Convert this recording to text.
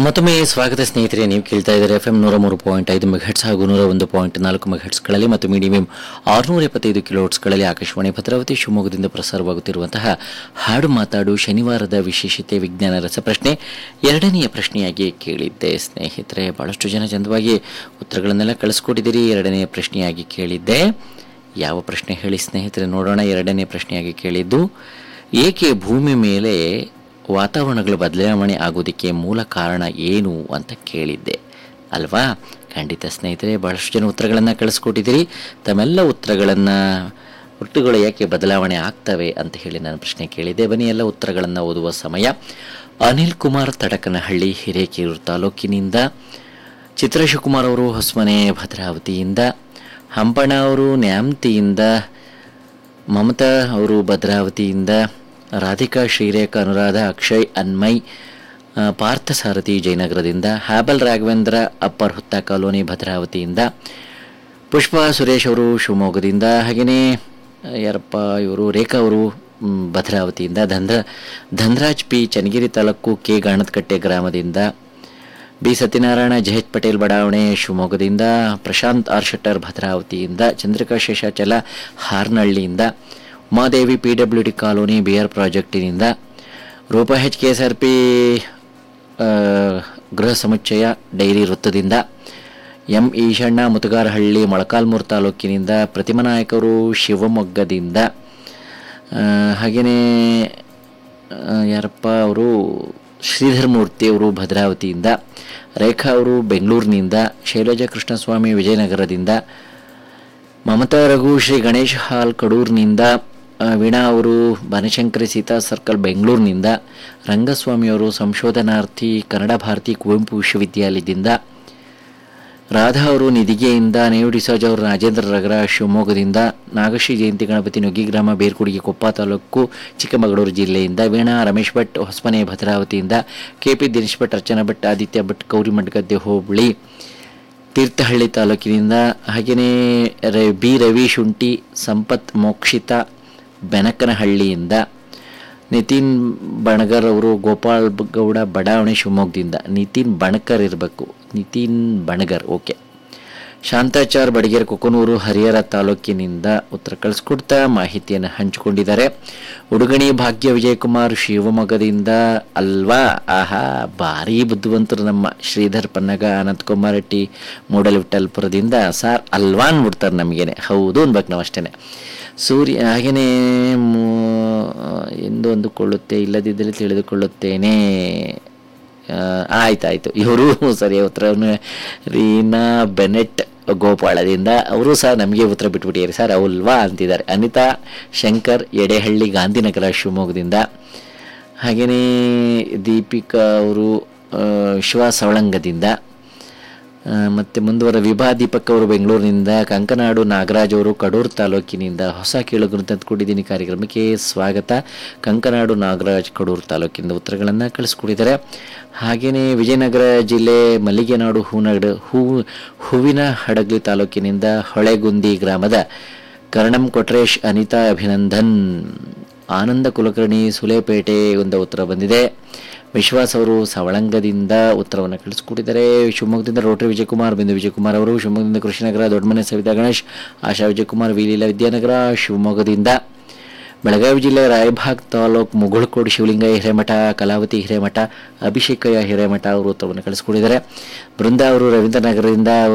ಮತ್ತೊಮ್ಮೆ ಸ್ವಾಗತ ಸ್ನೇಹಿತರೆ ನೀವು ಕೇಳ್ತಾ ಇದ್ದಾರೆ ಎಫ್ ಎಂ ನೂರ ಮೂರು ಪಾಯಿಂಟ್ ಐದು ಮೆಗಾಟ್ಸ್ ಹಾಗೂ ನೂರ ಒಂದು ಪಾಯಿಂಟ್ ನಾಲ್ಕು ಮೆಗಾಟ್ಸ್ಗಳಲ್ಲಿ ಮತ್ತು ಮೀಡಿಯಂ ಆರುನೂರ ಎಪ್ಪತ್ತೈದು ಕಿಲೋಟ್ಸ್ಗಳಲ್ಲಿ ಆಕಾಶವಾಣಿ ಭದ್ರಾವತಿ ಶಿವಮೊಗ್ಗದಿಂದ ಪ್ರಸಾರವಾಗುತ್ತಿರುವಂತಹ ಹಾಡು ಮಾತಾಡು ಶನಿವಾರದ ವಿಶೇಷತೆ ವಿಜ್ಞಾನ ರಸಪ್ರಶ್ನೆ ಎರಡನೆಯ ಪ್ರಶ್ನೆಯಾಗಿ ಕೇಳಿದ್ದೆ ಸ್ನೇಹಿತರೆ ಬಹಳಷ್ಟು ಜನ ಚಂದವಾಗಿ ಉತ್ತರಗಳನ್ನೆಲ್ಲ ಕಳಿಸ್ಕೊಟ್ಟಿದ್ದೀರಿ ಎರಡನೆಯ ಪ್ರಶ್ನೆಯಾಗಿ ಕೇಳಿದ್ದೆ ಯಾವ ಪ್ರಶ್ನೆ ಹೇಳಿ ಸ್ನೇಹಿತರೆ ನೋಡೋಣ ಎರಡನೇ ಪ್ರಶ್ನೆಯಾಗಿ ಕೇಳಿದ್ದು ಏಕೆ ಭೂಮಿ ಮೇಲೆ ವಾತಾವರಣಗಳ ಬದಲಾವಣೆ ಆಗೋದಕ್ಕೆ ಮೂಲ ಕಾರಣ ಏನು ಅಂತ ಕೇಳಿದ್ದೆ ಅಲ್ವಾ ಖಂಡಿತ ಸ್ನೇಹಿತರೆ ಬಹಳಷ್ಟು ಜನ ಉತ್ತರಗಳನ್ನು ಕಳಿಸ್ಕೊಟ್ಟಿದ್ದೀರಿ ತಮ್ಮೆಲ್ಲ ಉತ್ತರಗಳನ್ನು ಋತುಗಳು ಯಾಕೆ ಬದಲಾವಣೆ ಆಗ್ತವೆ ಅಂತ ಹೇಳಿ ನಾನು ಪ್ರಶ್ನೆ ಕೇಳಿದ್ದೆ ಬನ್ನಿ ಎಲ್ಲ ಉತ್ತರಗಳನ್ನು ಓದುವ ಸಮಯ ಅನಿಲ್ ಕುಮಾರ್ ತಡಕನಹಳ್ಳಿ ಹಿರೇಕೆರೂರು ತಾಲೂಕಿನಿಂದ ಚಿತ್ರಶಿವಕುಮಾರ್ ಅವರು ಹೊಸಮನೆ ಭದ್ರಾವತಿಯಿಂದ ಹಂಪಣ್ಣ ಅವರು ನ್ಯಾಮ್ತಿಯಿಂದ ಮಮತಾ ಅವರು ಭದ್ರಾವತಿಯಿಂದ ರಾಧಿಕಾ ಶ್ರೀರೇಖ ಅನುರಾಧ ಅಕ್ಷಯ್ ಅನ್ಮಯ್ ಆ, ಪಾರ್ಥಸಾರಥಿ ಜಯನಗರದಿಂದ ಹ್ಯಾಬಲ್ ರಾಘವೇಂದ್ರ ಅಪ್ಪರ್ ಹುತ್ತ ಕಾಲೋನಿ ಭದ್ರಾವತಿಯಿಂದ ಪುಷ್ಪಾ ಸುರೇಶ್ ಅವರು ಶಿವಮೊಗ್ಗದಿಂದ ಹಾಗೆಯೇ ಆ, ಯಾರಪ್ಪ ಇವರು ರೇಖಾ ಅವರು ಮ್, ಭದ್ರಾವತಿಯಿಂದ ಧನ್ರ ಧನ್ರಾಜ್ ಪಿ ಚನ್ನಗಿರಿ ತಾಲೂಕು ಕೆ ಗಾಣದಕಟ್ಟೆ ಗ್ರಾಮದಿಂದ ಬಿ ಸತ್ಯನಾರಾಯಣ ಜಯೇಶ್ ಪಟೇಲ್ ಬಡಾವಣೆ ಶಿವಮೊಗ್ಗದಿಂದ ಪ್ರಶಾಂತ್ ಆರ್ ಶೆಟ್ಟರ್ ಭದ್ರಾವತಿಯಿಂದ ಚಂದ್ರಿಕಾ ಶೇಷಾಚಲ ಹಾರ್ನಹಳ್ಳಿಯಿಂದ Umadevi P W D colony B R ಪ್ರಾಜೆಕ್ಟಿನಿಂದ Rupa H K S R P ಗೃಹ ಸಮುಚ್ಚಯ ಡೈರಿ ವೃತ್ತದಿಂದ ಎಂ ಈಶಣ್ಣ ಮುತುಗಾರಹಳ್ಳಿ ಮೊಳಕಾಲ್ಮೂರು ತಾಲೂಕಿನಿಂದ ಪ್ರತಿಮಾ ನಾಯಕರು ಶಿವಮೊಗ್ಗದಿಂದ ಆ, ಹಾಗೆಯೇ ಆ, ಯಾರಪ್ಪ ಅವರು ಶ್ರೀಧರ್ ಮೂರ್ತಿ ಅವರು ಭದ್ರಾವತಿಯಿಂದ ರೇಖಾ ಅವರು ಬೆಂಗಳೂರಿನಿಂದ ಶೈಲಜಾ ಕೃಷ್ಣಸ್ವಾಮಿ ವಿಜಯನಗರದಿಂದ ಮಮತಾ ರಘು ಶ್ರೀ ಗಣೇಶ್ ಹಾಲ್ ಕಡೂರಿನಿಂದ ಆ, ವೀಣಾ ಅವರು ಬನಶಂಕರಿ ಸೀತಾ ಸರ್ಕಲ್ ಬೆಂಗಳೂರಿನಿಂದ ರಂಗಸ್ವಾಮಿ ಅವರು ಸಂಶೋಧನಾರ್ಥಿ ಕನ್ನಡ ಭಾರತಿ ಕುವೆಂಪು ವಿಶ್ವವಿದ್ಯಾಲಯದಿಂದ ರಾಧಾ ಅವರು ನಿಧಿಗೆಯಿಂದ ನೇವು ಡಿಸೋಜ್ ಅವರು ರಾಜೇಂದ್ರ ನಗರ ಶಿವಮೊಗ್ಗದಿಂದ ನಾಗಶ್ರೀ ಜಯಂತಿ ಗಣಪತಿ ನುಗ್ಗಿಗ್ರಾಮ ಬೇರ್ಕುಡಿಗೆ ಕೊಪ್ಪ ತಾಲೂಕು ಚಿಕ್ಕಮಗಳೂರು ಜಿಲ್ಲೆಯಿಂದ ವೀಣಾ ರಮೇಶ್ ಭಟ್ ಹೊಸಮನೆ ಭದ್ರಾವತಿಯಿಂದ ಕೆಪಿ ದಿನೇಶ್ ಭಟ್ ಅರ್ಚನಾ ಭಟ್ ಆದಿತ್ಯ ಭಟ್ ಕೌರಿಮಡ್ಗದ್ದೆ ಹೋಬಳಿ ತೀರ್ಥಹಳ್ಳಿ ತಾಲೂಕಿನಿಂದ ಹಾಗೆಯೇ ರ ಬಿ ರವಿ ಶುಂಠಿ ಸಂಪತ್ ಮೋಕ್ಷಿತ ಬೆನಕನಹಳ್ಳಿಯಿಂದ ನಿತಿನ್ ಬಣಗರ್ ಅವರು ಗೋಪಾಲ್ ಬ- ಗೌಡ ಬಡಾವಣೆ ಶಿವಮೊಗ್ಗದಿಂದ ನಿತಿನ್ ಬಣಕರ್ ಇರಬೇಕು ನಿತಿನ್ ಬಣಗರ್ ಓಕೆ ಶಾಂತಾಚಾರ್ ಬಡಗೇರ್ ಕೊಕ್ಕನೂರು ಹರಿಹರ ತಾಲೂಕಿನಿಂದ ಉತ್ತರ ಕಳಿಸ್ಕೊಡ್ತಾ ಮಾಹಿತಿಯನ್ನು ಹಂಚಿಕೊಂಡಿದ್ದಾರೆ ಉಡುಗಣಿ ಭಾಗ್ಯ ವಿಜಯಕುಮಾರ್ ಶಿವಮೊಗ್ಗದಿಂದ ಅಲ್ವಾ ಆಹಾ ಭಾರಿ ಬುದ್ಧಿವಂತರು ನಮ್ಮ ಶ್ರೀಧರ್ ಪನ್ನಗ ಅನಂತ್ ಕುಮಾರ್ ಟಿ ಮೂಡಲ್ ವಿಠಲ್ಪುರದಿಂದ ಸಾರ್ ಅಲ್ವಾ ಅಂದ್ಬಿಡ್ತಾರೆ ನಮಗೇನೆ ಹೌದು ಅನ್ಬೇಕು ನಾವು ಅಷ್ಟೇ ಸೂರ್ಯ ಹಾಗೆಯೇ ಎಂದು ಅಂದುಕೊಳ್ಳುತ್ತೆ ಇಲ್ಲದಿದ್ದರೆ ತಿಳಿದುಕೊಳ್ಳುತ್ತೇನೆ ಆ, ಆಯ್ತಾಯ್ತು ಇವರು ಸರಿಯಾದ ಉತ್ತರವನ್ನು ರೀನಾ ಬೆನೆಟ್ ಗೋಪಾಳದಿಂದ ಅವರು ಸಹ ನಮಗೆ ಉತ್ತರ ಬಿಟ್ಬಿಟ್ಟಿದ್ದಾರೆ ಸರ್ ಅವಲ್ವಾ ಅಂತಿದ್ದಾರೆ ಅನಿತಾ ಶಂಕರ್ ಎಡೆಹಳ್ಳಿ ಗಾಂಧಿನಗರ ಶಿವಮೊಗ್ಗದಿಂದ ಹಾಗೆಯೇ ದೀಪಿಕಾ ಅವರು ಆ, ಶಿವ ಸವಳಂಗದಿಂದ ಆ, ಮತ್ತೆ ಮುಂದುವರ ವಿಭಾ ದೀಪಕ್ ಅವರು ಬೆಂಗಳೂರಿನಿಂದ ಕಂಕನಾಡು ನಾಗರಾಜ್ ಅವರು ಕಡೂರು ತಾಲೂಕಿನಿಂದ ಹೊಸ ಕೇಳುಗರು ತಂದುಕೊಂಡಿದ್ದೀನಿ ಕಾರ್ಯಕ್ರಮಕ್ಕೆ ಸ್ವಾಗತ ಕಂಕನಾಡು ನಾಗರಾಜ್ ಕಡೂರು ತಾಲೂಕಿನಿಂದ ಉತ್ತರಗಳನ್ನು ಕಳಿಸ್ಕೊಟ್ಟಿದ್ದಾರೆ ಹಾಗೆಯೇ ವಿಜಯನಗರ ಜಿಲ್ಲೆ ಮಲ್ಲಿಗೆನಾಡು ಹೂನಗಡ ಹೂ ಹೂವಿನ ಹಡಗಲಿ ತಾಲೂಕಿನಿಂದ ಹೊಳೆಗುಂದಿ ಗ್ರಾಮದ ಕರ್ಣಂ ಕೊಟ್ರೇಶ್ ಅನಿತಾ ಅಭಿನಂದನ್ ಆನಂದ ಕುಲಕರ್ಣಿ ಸುಲೇಪೇಟೆ ಒಂದು ಉತ್ತರ ಬಂದಿದೆ ವಿಶ್ವಾಸ್ ಅವರು ಸವಳಂಗದಿಂದ ಉತ್ತರವನ್ನು ಕಳಿಸ್ಕೊಟ್ಟಿದ್ದಾರೆ ಶಿವಮೊಗ್ಗದಿಂದ ರೋಟರಿ ವಿಜಯಕುಮಾರ್ ಬಿಂದು ವಿಜಯಕುಮಾರ್ ಅವರು ಶಿವಮೊಗ್ಗದಿಂದ ಕೃಷ್ಣನಗರ ದೊಡ್ಡಮನೆ ಸವಿತಾ ಗಣೇಶ್ ಆಶಾ ವಿಜಯಕುಮಾರ್ ವಿಲೀಲ ವಿದ್ಯಾನಗರ ಶಿವಮೊಗ್ಗದಿಂದ ಬೆಳಗಾವಿ ಜಿಲ್ಲೆ ರಾಯಭಾಗ್ ತಾಲೂಕು ಮುಗುಳ್ಕೋಡು ಶಿವಲಿಂಗಯ್ಯ ಹಿರೇಮಠ ಕಲಾವತಿ ಹಿರೇಮಠ ಅಭಿಷೇಕಯ್ಯ ಹಿರೇಮಠ ಅವರು ಉತ್ತರವನ್ನು ಕಳಿಸ್ಕೊಟ್ಟಿದ್ದಾರೆ ಬೃಂದ ಅವರು ರವೀಂದ್ರನಗರದಿಂದ